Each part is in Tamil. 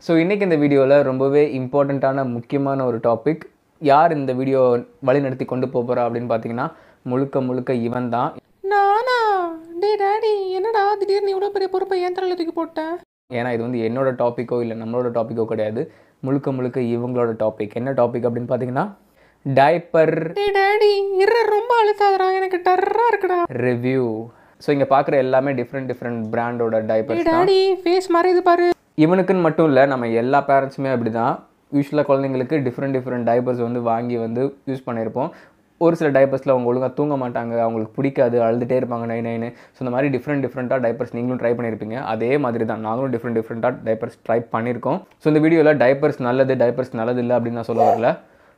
ஸோ இன்றைக்கி இந்த வீடியோவில் ரொம்பவே இம்பார்ட்டண்ட்டான முக்கியமான ஒரு டாபிக் யார் இந்த வீடியோ வழிநடத்தி கொண்டு போக போகிறா அப்படின்னு பார்த்தீங்கன்னா முழுக்க முழுக்க இவன் தான் நானா டே டாடி என்னடா திடீர்னு இவ்வளோ பெரிய பொறுப்பை ஏன் தலையில் தூக்கி போட்டேன் ஏன்னா இது வந்து என்னோட டாப்பிக்கோ இல்லை நம்மளோட டாப்பிக்கோ கிடையாது முழுக்க முழுக்க இவங்களோட டாபிக் என்ன டாபிக் அப்படின்னு பார்த்தீங்கன்னா டைப்பர் டே டாடி இரு ரொம்ப அழுத்தாதடா எனக்கு டர்ரா இருக்குடா ரிவ்யூ ஸோ இங்கே பார்க்குற எல்லாமே டிஃப்ரெண்ட் டிஃப்ரெண்ட் பிராண்டோட டே டைப்பர்ஸ் தான் டாடி ஃபேஸ் மாதிரி இது பாரு இவனுக்குன்னு மட்டும் இல்லை நம்ம எல்லா பேரண்ட்ஸுமே அப்படி தான் யூஸ்வலாக குழந்தைங்களுக்கு டிஃப்ரெண்ட் டிஃப்ரெண்ட் டைப்பர்ஸ் வந்து வாங்கி வந்து யூஸ் பண்ணியிருப்போம் ஒரு சில டைப்பர்ஸில் அவங்க ஒழுங்காக தூங்க மாட்டாங்க அவங்களுக்கு பிடிக்காது அழுதுகிட்டே இருப்பாங்க நை நைனு ஸோ இந்த மாதிரி டிஃப்ரெண்ட் டிஃப்ரெண்ட்டாக டைப்பர்ஸ் நீங்களும் ட்ரை பண்ணியிருப்பீங்க அதே மாதிரி தான் நாங்களும் டிஃப்ரெண்ட் டிஃப்ரெண்ட்டாக டைப்பர்ஸ் ட்ரை பண்ணியிருக்கோம் ஸோ இந்த வீடியோவில் டைப்பர்ஸ் நல்லது டைப்பர்ஸ் நல்லது இல்லை அப்படின்னு நான் சொல்ல வரல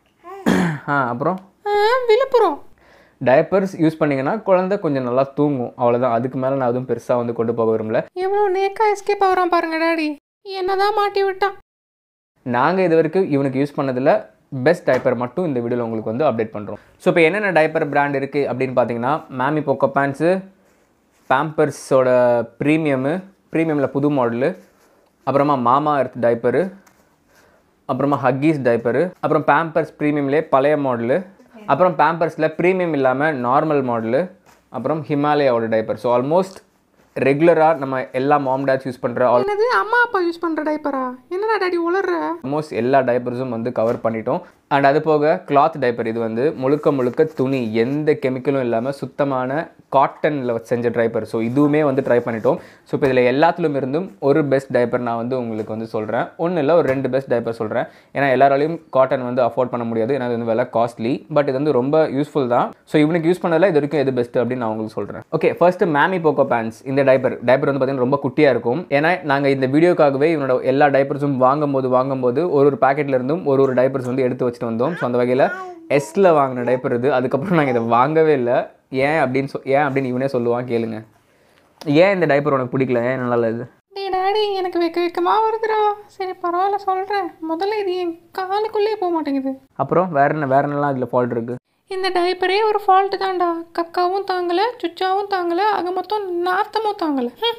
ஆ அப்புறம் ஆ விழுப்புரம் டைப்பர்ஸ் யூஸ் பண்ணிங்கன்னா குழந்தை கொஞ்சம் நல்லா தூங்கும் அவ்வளோதான் அதுக்கு மேலே நான் எதுவும் பெருசாக வந்து கொண்டு போக விரும்பல எவ்வளோ நேக்கா எஸ்கேப் ஆகுறான் பாருங்க டாடி என்னதான் மாட்டி விட்டான் நாங்கள் இது வரைக்கும் இவனுக்கு யூஸ் பண்ணதில் பெஸ்ட் டைப்பர் மட்டும் இந்த வீடியோவில் உங்களுக்கு வந்து அப்டேட் பண்ணுறோம் ஸோ இப்போ என்னென்ன டைப்பர் பிராண்ட் இருக்குது அப்படின்னு பார்த்தீங்கன்னா மேமி போக்கோ பேண்ட்ஸு பேம்பர்ஸோட ப்ரீமியமு ப்ரீமியமில் புது மாடலு அப்புறமா மாமா எர்த் டைப்பரு அப்புறமா ஹக்கீஸ் டைப்பரு அப்புறம் பேம்பர்ஸ் ப்ரீமியம்லேயே பழைய மாடலு அப்புறம் பேம்பர்ஸில் ப்ரீமியம் இல்லாமல் நார்மல் மாடலு அப்புறம் ஹிமாலயாவோட டைப்பர் ஸோ ஆல்மோஸ்ட் ரெகுலராக நம்ம எல்லா மாம் டேட்ஸ் யூஸ் பண்ணுற ஆல் என்னது அம்மா அப்பா யூஸ் பண்ணுற டைப்பரா என்னடா டாடி உளர்ற ஆல்மோஸ்ட் எல்லா டைப்பர்ஸும் வந்து கவர் பண்ணிட்டோம் அண்ட் அது போக கிளாத் டைப்பர் இது வந்து முழுக்க முழுக்க துணி எந்த கெமிக்கலும் இல்லாமல் சுத்தமான காட்டனில் செஞ்ச டைப்பர் ஸோ இதுவுமே வந்து ட்ரை பண்ணிட்டோம் ஸோ இப்போ இதில் எல்லாத்துலேயும் இருந்தும் ஒரு பெஸ்ட் டைப்பர் நான் வந்து உங்களுக்கு வந்து சொல்கிறேன் ஒன்றும் இல்லை ஒரு ரெண்டு பெஸ்ட் டைப்பர் சொல்கிறேன் ஏன்னா எல்லாராலையும் காட்டன் வந்து அஃபோர்ட் பண்ண முடியாது ஏன்னா இது வந்து விலை காஸ்ட்லி பட் இது வந்து ரொம்ப யூஸ்ஃபுல் தான் ஸோ இவனுக்கு யூஸ் பண்ணதில் இது வரைக்கும் எது பெஸ்ட் அப்படின்னு நான் உங்களுக்கு சொல்கிறேன் okay first MamyPoko pants இந்த டைப்பர் டைப்பர் வந்து பார்த்தீங்கன்னா ரொம்ப குட்டியாக இருக்கும் ஏன்னா நாங்கள் இந்த வீடியோக்காகவே இவனோட எல்லா டைப்பர்ஸும் வாங்கும்போது வாங்கும்போது ஒரு ஒரு பாக்கெட்ல இருந்தும் ஒரு ஒரு டைப்பர்ஸ் வந்து எடுத்து வச்சுட்டு வந்தோம் ஸோ அந்த வகையில் எஸ்ல வாங்கின டைப்பர் இது அதுக்கப்புறம் நாங்கள் இதை வாங்கவே இல்லை ஏன் அப்படின்னு சொ ஏன் அப்படின்னு இவனே சொல்லுவான் கேளுங்க ஏன் இந்த டைப்பர் உனக்கு பிடிக்கல ஏன் நல்லா இல்லை இது டே டாடி எனக்கு வெக்க வெக்கமாக வருதுடா சரி பரவாயில்ல சொல்கிறேன் முதல்ல இது என் காலுக்குள்ளேயே போக மாட்டேங்குது அப்புறம் வேற என்ன வேற என்னலாம் இதில் ஃபால்ட் இருக்குது இந்த டைப்பரே ஒரு ஃபால்ட்டு தான்டா கக்காவும் தாங்கலை சுச்சாவும் தாங்கலை ஆக மொத்தம் நாத்தமும் தாங்கலை ஹம்.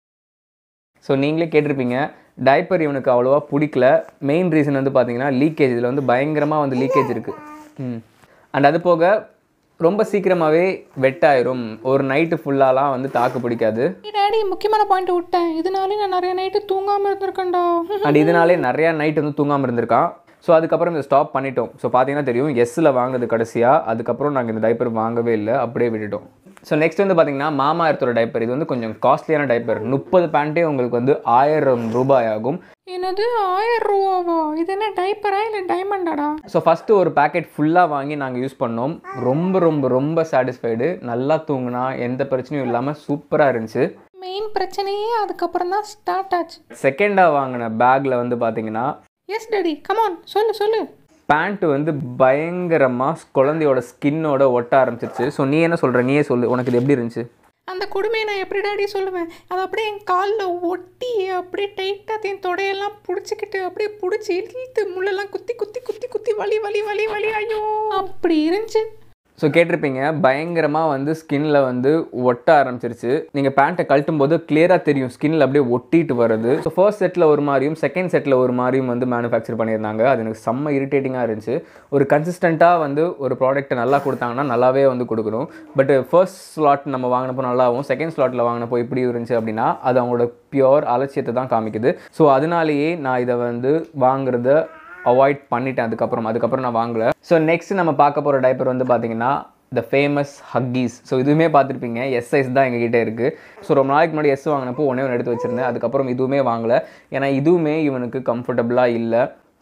ஸோ நீங்களே கேட்டிருப்பீங்க டைப்பர் இவனுக்கு அவ்வளோவா பிடிக்கல மெயின் ரீசன் வந்து பார்த்தீங்கன்னா லீக்கேஜ் இதில் வந்து பயங்கரமாக வந்து லீக்கேஜ் இருக்குது ம் அண்ட் அது போக ரொம்ப சீக்கிரமாகவே வெட்டாயிரும் ஒரு நைட்டு ஃபுல்லாலாம் வந்து தாக்கு பிடிக்காது டே டாடி முக்கியமான பாயிண்ட் விட்டேன் இதனாலே நான் நிறைய நைட்டு தூங்காமல் இருந்திருக்கேன்டா அண்ட் இதனாலே நிறையா நைட் வந்து தூங்காமல் இருந்திருக்கான் ஸோ அதுக்கப்புறம் இதை ஸ்டாப் பண்ணிட்டோம் ஸோ பார்த்தீங்கன்னா தெரியும் எஸ்ஸில் வாங்கினது கடைசியாக அதுக்கப்புறம் நாங்கள் இந்த டைப்பர் வாங்கவே இல்லை அப்படியே விட்டுட்டோம் ஸோ நெக்ஸ்ட் வந்து பார்த்தீங்கன்னா மாமா எர்த்தோட டைப்பர் இது வந்து கொஞ்சம் காஸ்ட்லியான டைப்பர் முப்பது பேண்ட்டே உங்களுக்கு வந்து ஆயிரம் ரூபாய் ஆகும் என்னது ஆயிரம் ரூபாவா இது என்ன டைப்பரா இல்லை டைமண்டாடா ஸோ ஃபஸ்ட்டு ஒரு பேக்கெட் ஃபுல்லாக வாங்கி நாங்கள் யூஸ் பண்ணோம் ரொம்ப ரொம்ப ரொம்ப சாட்டிஸ்ஃபைடு நல்லா தூங்குனா எந்த பிரச்சனையும் இல்லாமல் சூப்பராக இருந்துச்சு மெயின் பிரச்சனையே அதுக்கப்புறம் தான் ஸ்டார்ட் ஆச்சு செகண்டாக வாங்கின பேக்கில் வந்து பார்த்தீங்கன்னா எஸ் டாடி கமான் சொல்லு சொல்லு பேண்ட் வந்து பயங்கரமாக குழந்தையோட ஸ்கின்னோட ஒட்ட ஆரம்பிச்சிருச்சு ஸோ நீ என்ன சொல்கிற நீயே சொல்லு உனக்கு இது எப்படி இருந்துச்சு அந்த கொடுமையை நான் எப்படி டாடி சொல்லுவேன் அது அப்படியே என் காலில் ஒட்டி அப்படியே டைட்டாக என் தொடையெல்லாம் பிடிச்சிக்கிட்டு அப்படியே பிடிச்சி இழுத்து முள்ளெல்லாம் குத்தி குத்தி குத்தி குத்தி வலி வலி வலி வலி ஐயோ அப்படி இருந்துச்சு ஸோ கேட்டிருப்பீங்க பயங்கரமாக வந்து ஸ்கின்ல வந்து ஒட்ட ஆரம்பிச்சிருச்சு நீங்கள் பேண்ட்டை கழட்டும் போது கிளியராக தெரியும் ஸ்கின்ல அப்படியே ஒட்டிட்டு வருது ஸோ ஃபர்ஸ்ட் செட்டில் ஒரு மாதிரியும் செகண்ட் செட்டில் ஒரு மாதிரியும் வந்து மேனுஃபேக்சர் பண்ணியிருந்தாங்க அது எனக்கு செம்ம இரிட்டேட்டிங்காக இருந்துச்சு ஒரு கன்சிஸ்டண்ட்டாக வந்து ஒரு ப்ராடக்ட்டை நல்லா கொடுத்தாங்கன்னா நல்லாவே வந்து கொடுக்கணும் பட் ஃபர்ஸ்ட் ஸ்லாட் நம்ம வாங்கினப்போ நல்லாவும் செகண்ட் ஸ்லாட்டில் வாங்கினப்போ இப்படி இருந்துச்சு அப்படின்னா அது அவங்களோட பியோர் அலட்சியத்தை தான் காமிக்குது ஸோ அதனாலேயே நான் இதை வந்து வாங்குறத அவாய்ட் பண்ணிட்டேன் அதுக்கப்புறம் அதுக்கப்புறம் நான் வாங்கல ஸோ நெக்ஸ்ட் நம்ம பார்க்க போகிற டைப்பர் வந்து பார்த்தீங்கன்னா த ஃபேமஸ் ஹக்கீஸ் ஸோ இதுவுமே பார்த்துருப்பீங்க எஸ் சைஸ் தான் எங்ககிட்ட இருக்குது ஸோ ரொம்ப நாளைக்கு முன்னாடி எஸ் வாங்கினப்போ ஒன்றே ஒன்று எடுத்து வச்சுருந்தேன் அதுக்கப்புறம் இதுவுமே வாங்கலை ஏன்னா இதுவுமே இவனுக்கு கம்ஃபர்டபுளாக இல்லை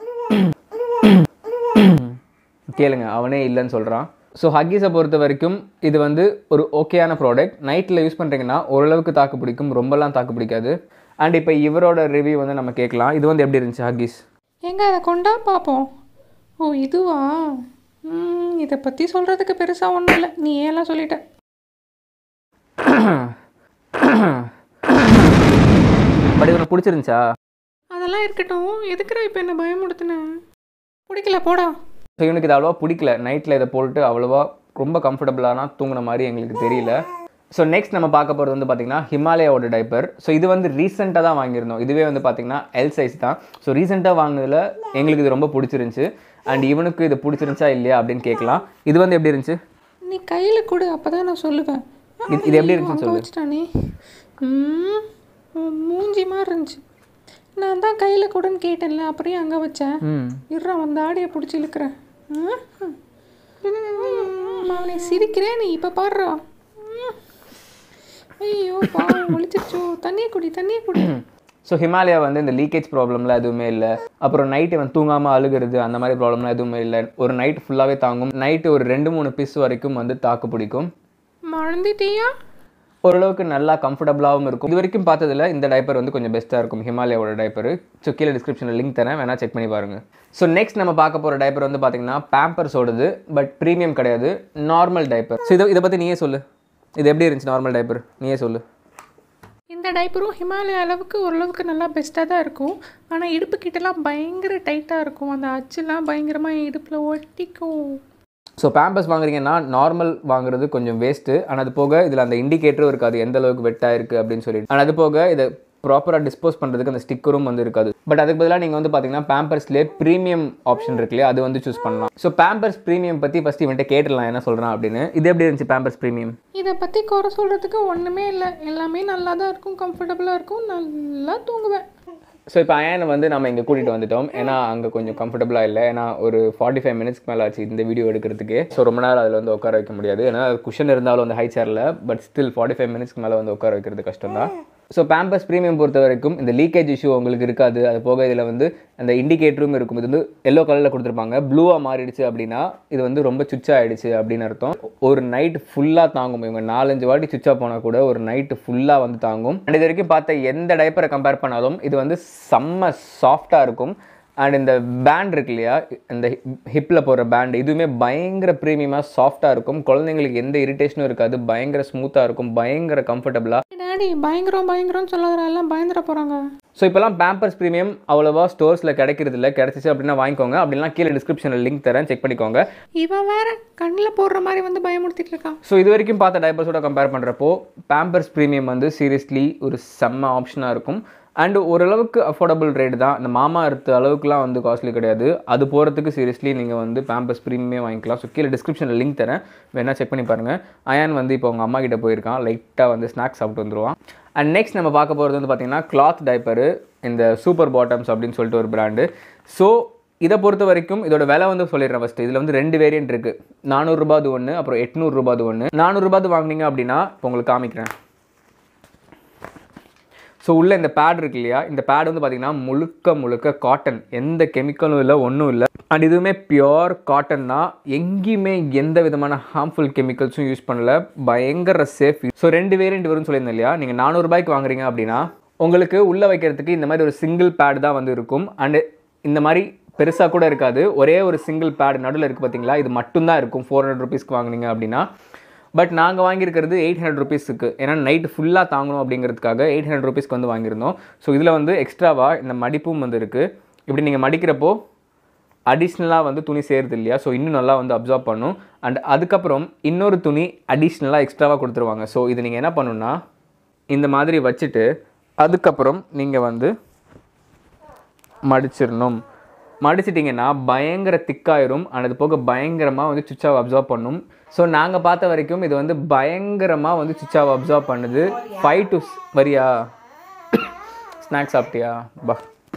கேளுங்க அவனே இல்லைன்னு சொல்கிறான் ஸோ ஹக்கீஸை பொறுத்த வரைக்கும் இது வந்து ஒரு ஓகேயான ப்ராடக்ட் நைட்டில் யூஸ் பண்ணுறீங்கன்னா ஓரளவுக்கு தாக்கு பிடிக்கும் ரொம்பலாம் தாக்கு பிடிக்காது அண்ட் இப்போ இவரோட ரிவ்யூ வந்து நம்ம கேட்கலாம் இது வந்து எப்படி இருந்துச்சு ஹக்கீஸ் எங்க அதை கொண்டா பார்ப்போம் ஓ இதுவா ம், இதை பற்றி சொல்கிறதுக்கு பெருசாக ஒன்றும் இல்லை நீ ஏலாம் சொல்லிட்ட பட் இது உனக்கு பிடிச்சிருந்துச்சா அதெல்லாம் இருக்கட்டும் எதுக்குடா இப்போ என்ன பயமுடுத்தின பிடிக்கல போடா ஸோ இவனுக்கு இது அவ்வளோவா பிடிக்கல நைட்டில் இதை போட்டுட்டு அவ்வளோவா ரொம்ப கம்ஃபர்டபுளானா தூங்குன மாதிரி எங்களுக்கு தெரியல ஸோ நெக்ஸ்ட் நம்ம பார்க்க போகிறது வந்து பார்த்தீங்கன்னா ஹிமாலயாவோட டைப்பர் ஸோ இது வந்து ரீசெண்டாக தான் வாங்கியிருந்தோம் இதுவே வந்து பார்த்தீங்கன்னா எல் சைஸ் தான் ஸோ ரீசெண்டாக வாங்கினதில் எங்களுக்கு இது ரொம்ப பிடிச்சிருந்துச்சு அண்ட் இவனுக்கு இது பிடிச்சிருந்துச்சா இல்லையா அப்படின்னு கேட்கலாம் இது வந்து எப்படி இருந்துச்சு நீ கையில் கொடு அப்போ தான் நான் சொல்லுவேன் இது- இது எப்படி இருந்துச்சுன்னு அங்கே சொல்லு. வச்சுட்டானே ம், உன் மூஞ்சி மாதிரி இருந்துச்சு நான் தான் கையில் கொடுன்னு கேட்டேன்ல அப்புறம் அங்கே வச்சேன் ம் இருறா அந்த ஆடையை பிடிச்சி இழுக்கிறேன் ம், ம். ம், அவனை சிரிக்கிறேன் நீ இப்போ பாடுறா ம். ஐயோ பாவம் ஒழிச்சிருச்சோ தண்ணியை குடி தண்ணியை குடி ஸோ ஹிமாலயா வந்து இந்த லீக்கேஜ் ப்ராப்ளம்லாம் எதுவுமே இல்லை அப்புறம் நைட்டு வந்து தூங்காமல் அழுகிறது அந்த மாதிரி ப்ராப்ளம்லாம் எதுவுமே இல்லை ஒரு நைட் ஃபுல்லாகவே தாங்கும் நைட்டு ஒரு ரெண்டு மூணு பீஸ் வரைக்கும் வந்து தாக்கு பிடிக்கும் மறந்துட்டியா ஓரளவுக்கு நல்லா கம்ஃபர்டபுளாகவும் இருக்கும் இது வரைக்கும் பார்த்ததுல இந்த டைப்பர் வந்து கொஞ்சம் பெஸ்ட்டாக இருக்கும் ஹிமாலயாவோட டைப்பர் ஸோ கீழே டிஸ்கிரிப்ஷனில் லிங்க் தரேன் வேணா செக் பண்ணி பாருங்க ஸோ நெக்ஸ்ட் நம்ம பார்க்க போகிற டைப்பர் வந்து பார்த்தீங்கன்னா பேம்பர்ஸோடது பட் ப்ரீமியம் கிடையாது நார்மல் டைப்பர் ஸோ இதை இதை பற்றி நீயே சொல்லு இது எப்படி இருந்துச்சு நார்மல் டைப்பர் நீயே சொல்லு இந்த டைப்பரும் ஹிமாலயா அளவுக்கு ஓரளவுக்கு நல்லா பெஸ்ட்டாக தான் இருக்கும் ஆனால் இடுப்பு கிட்டலாம் பயங்கர டைட்டாக இருக்கும் அந்த அச்சுலாம் பயங்கரமாக இடுப்பில் ஒட்டிக்கும் ஸோ பேம்பர்ஸ் வாங்குறீங்கன்னா நார்மல் வாங்குறது கொஞ்சம் வேஸ்ட்டு ஆனால் அது போக இதில் அந்த இண்டிகேட்டரும் இருக்காது எந்த அளவுக்கு வெட்டாக இருக்குது அப்படின்னு சொல்லிட்டு ஆனால் அது போக இதை ப்ராப்பராக டிஸ்போஸ் பண்ணுறதுக்கு அந்த ஸ்டிக்கரும் வந்து இருக்காது பட் அதுக்கு பதிலாக நீங்கள் வந்து பார்த்தீங்கன்னா பேம்பர்ஸ்லேயே ப்ரீமியம் ஆப்ஷன் இருக்கு இல்லையா அது வந்து சூஸ் பண்ணலாம் ஸோ பேம்பர்ஸ் ப்ரீமியம் பற்றி ஃபஸ்ட் இவன்ட்ட கேட்டுடலாம் என்ன சொல்கிறான் அப்படின்னு இது எப்படி இருந்துச்சு பேம்பர்ஸ் ப்ரீமியம் இதை பற்றி குறை சொல்கிறதுக்கு ஒன்றுமே இல்லை எல்லாமே நல்லா தான் இருக்கும் கம்ஃபர்டபுளாக இருக்கும் நல்லா தூங்குவேன் ஸோ இப்போ அயனை வந்து நம்ம இங்கே கூட்டிகிட்டு வந்துட்டோம் ஏன்னா அங்கே கொஞ்சம் கம்ஃபர்டபுளாக இல்லை ஏன்னா ஒரு ஃபார்ட்டி ஃபைவ் மினிட்ஸ்க்கு மேலே ஆச்சு இந்த வீடியோ எடுக்கிறதுக்கு ஸோ ரொம்ப நேரம் அதில் வந்து உட்கார வைக்க முடியாது ஏன்னா குஷன் இருந்தாலும் அந்த ஹை சேரில் பட் ஸ்டில் ஃபார்ட்டி ஃபைவ் மினிட்ஸ்க்கு மேலே வந்து உட்கார வைக்கிறது கஷ்டம் தான் ஸோ பேம்பஸ் ப்ரீமியம் பொறுத்த வரைக்கும் இந்த லீக்கேஜ் இஷ்யூ உங்களுக்கு இருக்காது அது போக இதில் வந்து அந்த இண்டிகேட்டரும் இருக்கும் இது வந்து எல்லோ கலரில் கொடுத்துருப்பாங்க ப்ளூவாக மாறிடுச்சு அப்படின்னா இது வந்து ரொம்ப சுவிட்ச் ஆகிடுச்சு அப்படின்னு அர்த்தம் ஒரு நைட் ஃபுல்லாக தாங்கும் இவங்க நாலஞ்சு வாட்டி சுவிட்ச் ஆஃப் போனால் கூட ஒரு நைட்டு ஃபுல்லாக வந்து தாங்கும் அண்ட் இது வரைக்கும் பார்த்த எந்த டைப்பரை கம்பேர் பண்ணாலும் இது வந்து செம்ம சாஃப்டாக இருக்கும் அண்ட் இந்த பேண்ட் இருக்கு இல்லையா இந்த ஹிப்பில் போடுற பேண்ட் இதுவுமே பயங்கர ப்ரீமியமாக சாஃப்டாக இருக்கும் குழந்தைங்களுக்கு எந்த இரிட்டேஷனும் இருக்காது பயங்கர ஸ்மூத்தாக இருக்கும் பயங்கர கம்ஃபர்டபுளாக டாடி பயங்கரம் பயங்கரம்னு சொல்லாதடா எல்லாம் பயந்துட போகிறாங்க ஸோ இப்போலாம் பேம்பர்ஸ் ப்ரீமியம் அவ்வளோவா ஸ்டோர்ஸில் கிடைக்கிறது இல்லை கிடைச்சிச்சு அப்படின்னா வாங்கிக்கோங்க அப்படிலாம் கீழே டிஸ்கிரிப்ஷனில் லிங்க் தரேன் செக் பண்ணிக்கோங்க இவன் வேற கண்ணில் போடுற மாதிரி வந்து பயமுறுத்திட்டு இருக்கான் ஸோ இது வரைக்கும் பார்த்த டைப்பர்ஸோட கம்பேர் பண்ணுறப்போ பேம்பர்ஸ் ப்ரீமியம் வந்து சீரியஸ்லி ஒரு செம்ம ஆப்ஷனாக இருக்கும் அண்ட் ஓரளவுக்கு அஃபோர்டபுள் ரேட் தான் இந்த மாமா அறுத்த அளவுக்குலாம் வந்து காஸ்ட்லி கிடையாது அது போகிறதுக்கு சீரியஸ்லி நீங்கள் வந்து பேம்பர்ஸ் ப்ரீமியமே வாங்கிக்கலாம் ஸோ கீழே டிஸ்கிரிப்ஷனில் லிங்க் தரேன் வேணால் செக் பண்ணி பாருங்கள் அயான் வந்து இப்போ அவங்க அம்மா கிட்ட போயிருக்கான் லைட்டாக வந்து ஸ்நாக்ஸ் சாப்பிட்டு வந்துருவான் அண்ட் நெக்ஸ்ட் நம்ம பார்க்க போகிறது வந்து பார்த்தீங்கன்னா கிளாத் டைப்பரு இந்த சூப்பர் பாட்டம்ஸ் அப்படின்னு சொல்லிட்டு ஒரு பிராண்டு ஸோ இதை பொறுத்த வரைக்கும் இதோட விலை வந்து சொல்லிடுறேன் ஃபஸ்ட்டு இதில் வந்து ரெண்டு வேரியன்ட் இருக்குது நானூறுரூபாது ஒன்று அப்புறம் எட்நூறுரூபாது ஒன்று நானூறுரூபாது வாங்குனீங்க அப்படின்னா இப்போ உங்களுக்கு காமிக்கிறேன் ஸோ உள்ள இந்த பேட் இருக்கு இல்லையா இந்த பேட் வந்து பார்த்தீங்கன்னா முழுக்க முழுக்க காட்டன் எந்த கெமிக்கலும் இல்லை ஒன்றும் இல்லை அண்ட் இதுவுமே பியோர் காட்டன் தான் எங்கேயுமே எந்த விதமான ஹார்ம்ஃபுல் கெமிக்கல்ஸும் யூஸ் பண்ணல பயங்கர சேஃப் ஸோ ரெண்டு வேரியன்ட் வரும்னு சொல்லியிருந்தேன் இல்லையா நீங்கள் நானூறுபாய்க்கு வாங்குறீங்க அப்படின்னா உங்களுக்கு உள்ளே வைக்கிறதுக்கு இந்த மாதிரி ஒரு சிங்கிள் பேட் தான் வந்து இருக்கும் அண்டு இந்த மாதிரி பெருசாக கூட இருக்காது ஒரே ஒரு சிங்கிள் பேட் நடுவில் இருக்குது பார்த்தீங்களா இது மட்டும்தான் இருக்கும் ஃபோர் ஹண்ட்ரட் ருபீஸ்க்கு வாங்குனீங்க அப்படின்னா பட் நாங்கள் வாங்கியிருக்கிறது எயிட் ஹண்ட்ரட் ருபீஸுக்கு ஏன்னா நைட் ஃபுல்லாக தாங்கணும் அப்படிங்கிறதுக்காக எயிட் ஹண்ட்ரட் ருபீஸ்க்கு வந்து வாங்கியிருந்தோம் ஸோ இதில் வந்து எக்ஸ்ட்ராவாக இந்த மடிப்பும் வந்து இருக்குது இப்படி நீங்கள் மடிக்கிறப்போ அடிஷ்னலாக வந்து துணி சேருது இல்லையா ஸோ இன்னும் நல்லா வந்து அப்சார்ப் பண்ணும் அண்ட் அதுக்கப்புறம் இன்னொரு துணி அடிஷ்னலாக எக்ஸ்ட்ராவாக கொடுத்துருவாங்க ஸோ இது நீங்கள் என்ன பண்ணணும்னா இந்த மாதிரி வச்சுட்டு அதுக்கப்புறம் நீங்கள் வந்து மடிச்சிடணும் மடிச்சிட்டிங்கன்னா பயங்கர திக்காயிரும் and அது போக பயங்கரமாக வந்து சுச்சாவை அப்சர்வ் பண்ணும் ஸோ நாங்கள் பார்த்த வரைக்கும் இது வந்து பயங்கரமாக வந்து சுச்சாவை அப்சர்வ் பண்ணுது ஃபைவ் டு வரியா ஸ்நாக்ஸ் சாப்பிட்டியா பா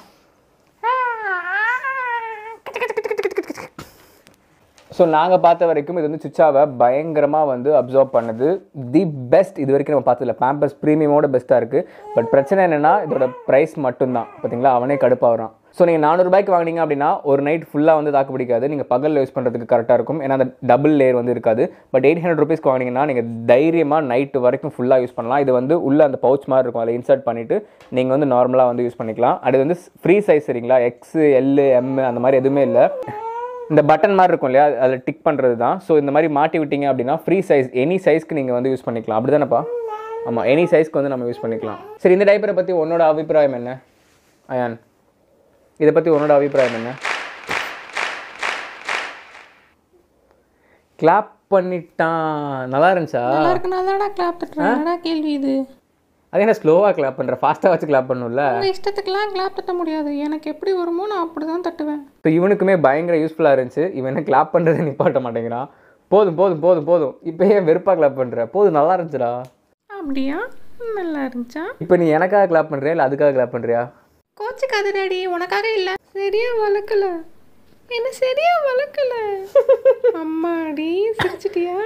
ஸோ நாங்கள் பார்த்த வரைக்கும் இது வந்து சுச்சாவை பயங்கரமாக வந்து அப்சர்வ் பண்ணுது தி பெஸ்ட் இது வரைக்கும் நம்ம பார்த்ததில்ல பேம்பர்ஸ் ப்ரீமியமோட பெஸ்ட்டாக இருக்குது பட் பிரச்சனை என்னென்னா இதோட ப்ரைஸ் மட்டும்தான் பார்த்தீங்களா அவனே கடுப்பாகிறான் ஸோ நீங்கள் நானூறுபாய்க்கு வாங்கினீங்க அப்படின்னா ஒரு நைட் ஃபுல்லாக வந்து தாக்கு பிடிக்காது நீங்கள் பகலில் யூஸ் பண்ணுறதுக்கு கரெக்டாக இருக்கும் ஏன்னா அந்த டபுள் லேயர் வந்து இருக்காது பட் எயிட் ஹண்ட்ரட் ருபீஸ்க்கு வாங்கினீங்கன்னா நீங்கள் தைரியமாக நைட்டு வரைக்கும் ஃபுல்லாக யூஸ் பண்ணலாம் இது வந்து உள்ள அந்த பவுச் மாதிரி இருக்கும் அதில் இன்சர்ட் பண்ணிவிட்டு நீங்கள் வந்து நார்மலாக வந்து யூஸ் பண்ணிக்கலாம் அது வந்து ஃப்ரீ சைஸ் சரிங்களா எக்ஸ் எல் எம் அந்த மாதிரி எதுவுமே இல்லை இந்த பட்டன் மாதிரி இருக்கும் இல்லையா அதில் டிக் பண்ணுறது தான் ஸோ இந்த மாதிரி மாட்டி விட்டீங்க அப்படின்னா ஃப்ரீ சைஸ் எனி சைஸ்க்கு நீங்கள் வந்து யூஸ் பண்ணிக்கலாம் அப்படி தானேப்பா ஆமாம் எனி சைஸ்க்கு வந்து நம்ம யூஸ் பண்ணிக்கலாம் சரி இந்த டைப்பரை பற்றி உன்னோட அபிப்பிராயம் என்ன அயான் இதை பற்றி உன்னோட அபிப்பிராயம் என்ன கிளாப் பண்ணிட்டான் நல்லா இருந்துச்சா நல்லா இருக்குன்னா தானடா கிளாப் தட்டுறேன் என்னடா கேள்வி இது அது என்ன ஸ்லோவாக கிளாப் பண்ணுற ஃபாஸ்ட்டாக வச்சு கிளாப் பண்ணும்ல உங்கள் இஷ்டத்துக்குலாம் கிளாப் தட்ட முடியாது எனக்கு எப்படி வருமோ நான் அப்படி தான் தட்டுவேன் இப்போ இவனுக்குமே பயங்கர யூஸ்ஃபுல்லாக இருந்துச்சு இவன் என்ன கிளாப் பண்ணுறதை நிப்பாட்ட மாட்டேங்கிறான் போதும் போதும் போதும் போதும் இப்போ ஏன் வெறுப்பாக கிளாப் பண்ணுற போதும் நல்லா இருந்துச்சுடா அப்படியா நல்லா இருந்துச்சா இப்போ நீ எனக்காக கிளாப் பண்ணுறியா இல்லை அதுக்காக கிளாப் பண்ணுறியா கோச்சுக்காது டாடி உனக்காக இல்லை சரியா வளர்க்கல என்ன சரியா வளர்க்கல அம்மாடி சிரிச்சிட்டியா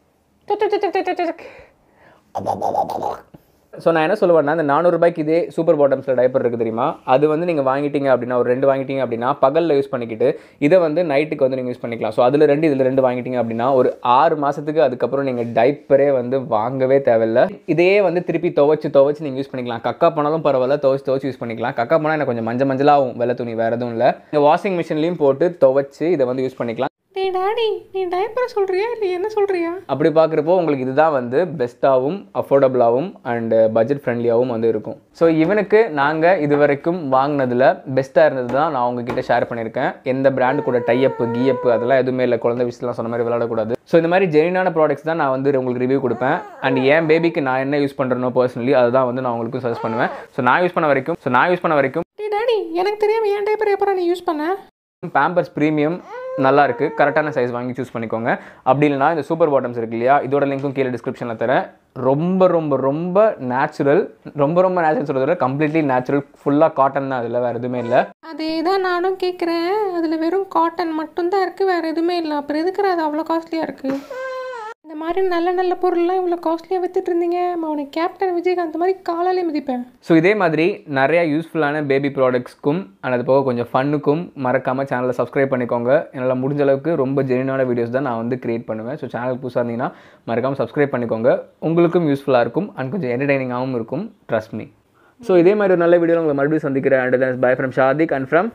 ஸோ நான் என்ன சொல்லுவேன்னா இந்த நானூறுபாய்க்கு இதே சூப்பர் பாட்டம்ஸில் டைப்பர் இருக்குது தெரியுமா அது வந்து நீங்கள் வாங்கிட்டீங்க அப்படின்னா ஒரு ரெண்டு வாங்கிட்டீங்க அப்படின்னா பகலில் யூஸ் பண்ணிக்கிட்டு இதை வந்து நைட்டுக்கு வந்து நீங்கள் யூஸ் பண்ணிக்கலாம் ஸோ அதில் ரெண்டு இதில் ரெண்டு வாங்கிட்டீங்க அப்படின்னா ஒரு ஆறு மாதத்துக்கு அதுக்கப்புறம் நீங்கள் டைப்பரே வந்து வாங்கவே தேவையில்ல இதையே வந்து திருப்பி துவைச்சு துவைச்சு நீங்கள் யூஸ் பண்ணிக்கலாம் கக்கா போனாலும் பரவாயில்ல துவைச்சு துவைச்சு யூஸ் பண்ணிக்கலாம் கக்கா போனால் எனக்கு கொஞ்சம் மஞ்சள் மஞ்சளாகும் வெள்ளை துணி வேறு எதுவும் இல்லை நீங்கள் வாஷிங் மிஷின்லையும் போட்டு துவைச்சு இதை வந்து யூஸ் பண்ணிக்கலாம் டேய் டாடி நீ டைப்பரை சொல்றியா இல்லை என்ன சொல்றியா அப்படி பார்க்குறப்போ உங்களுக்கு இதுதான் வந்து பெஸ்ட்டாகவும் அஃபோர்டபுளாகவும் அண்டு பட்ஜெட் ஃப்ரெண்ட்லியாகவும் வந்து இருக்கும் ஸோ இவனுக்கு நாங்கள் இது வரைக்கும் வாங்கினதில் பெஸ்ட்டாக இருந்தது தான் நான் உங்ககிட்ட ஷேர் பண்ணியிருக்கேன் எந்த பிராண்டு கூட டைஅப்பு கீயப்பு அதெல்லாம் எதுவுமே இல்லை குழந்தை விஷயம்லாம் சொன்ன மாதிரி விளையாடக்கூடாது ஸோ இந்த மாதிரி ஜெனினான ப்ராடக்ட்ஸ் தான் நான் வந்து உங்களுக்கு ரிவ்யூ கொடுப்பேன் அண்ட் என் பேபிக்கு நான் என்ன யூஸ் பண்ணுறேனோ பர்சனலி அதுதான் வந்து நான் உங்களுக்கு சஜஸ்ட் பண்ணுவேன் ஸோ நான் யூஸ் பண்ண வரைக்கும் ஸோ நான் யூஸ் பண்ண வரைக்கும் டேய் டாடி எனக்கு தெரியாம என் டைப்பர் எப்பறம் நீ யூஸ் பண்ண பேம்பர்ஸ் ப்ரீமியம் நல்லா இருக்கு கரெக்டான சைஸ் வாங்கி சூஸ் பண்ணிக்கோங்க அப்படி இல்லைனா இந்த சூப்பர் பாட்டம்ஸ் இருக்கு இல்லையா இதோட லிங்க்கும் கீழே டிஸ்கிரிப்ஷனில் தரேன் ரொம்ப ரொம்ப ரொம்ப நேச்சுரல் ரொம்ப ரொம்ப நேச்சுரல் சொல்கிறத கம்ப்ளீட்லி நேச்சுரல் ஃபுல்லாக காட்டன் தான் அதில் வேறு எதுவுமே இல்லை அதே தான் நானும் கேட்குறேன் அதில் வெறும் காட்டன் மட்டும்தான் இருக்குது வேறு எதுவுமே இல்லை அப்புறம் எதுக்குற அது அவ்வளோ காஸ்ட்லியாக இருக்குது இந்த மாதிரி நல்ல நல்ல பொருள்லாம் இவ்வளோ காஸ்ட்லியாக வித்துட்டு இருந்தீங்க அவனை கேப்டன் விஜயகாந்த் மாதிரி காலாலே மிதிப்பேன் ஸோ இதே மாதிரி நிறைய யூஸ்ஃபுல்லான பேபி ப்ராடக்ட்ஸ்க்கும் and அது போக கொஞ்சம் ஃபன்னுக்கும் மறக்காமல் சேனலை சப்ஸ்கிரைப் பண்ணிக்கோங்க என்னால் முடிஞ்ச அளவுக்கு ரொம்ப ஜெனியூனான வீடியோஸ் தான் நான் வந்து கிரியேட் பண்ணுவேன் ஸோ சேனலுக்கு புதுசாக இருந்தீங்கன்னா மறக்காமல் சப்ஸ்கிரைப் பண்ணிக்கோங்க உங்களுக்கும் யூஸ்ஃபுல்லாக இருக்கும் அண்ட் கொஞ்சம் என்டர்டைனிங்காகவும் இருக்கும் ட்ரஸ்ட் மீ ஸோ இதே மாதிரி ஒரு நல்ல வீடியோ உங்களை மறுபடியும் சந்திக்கிறேன் and then bye from Sadiq and from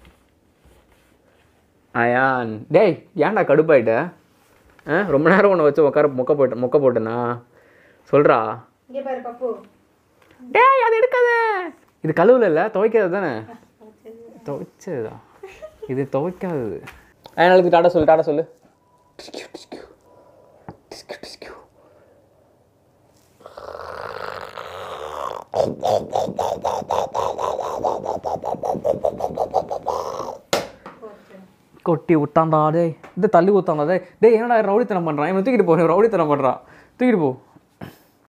Ayaan டேய் ஏன்டா கடுப்பாயிட்ட ஆ ரொம்ப நேரம் உன்னை வச்சு உட்கார மொக்க போட்ட மொக்க போட்டேனா சொல்கிறா இங்கே பாரு பப்பு டேய் அது எடுக்காத இது கழுவுல இல்லை துவைக்கிறது தானே துவைச்சதா இது துவைக்காதது அதனால டாடா சொல்லு டாடா சொல்லு கொட்டி விட்டான்டா டேய் இந்த தள்ளி ஊத்தான்டா டேய் டேய் என்னடா ரவுடித்தனம் பண்ணுறான் இவன் தூக்கிட்டு போ ரவுடித்தனம் பண்ணுறான் தூக்கிட்டு போ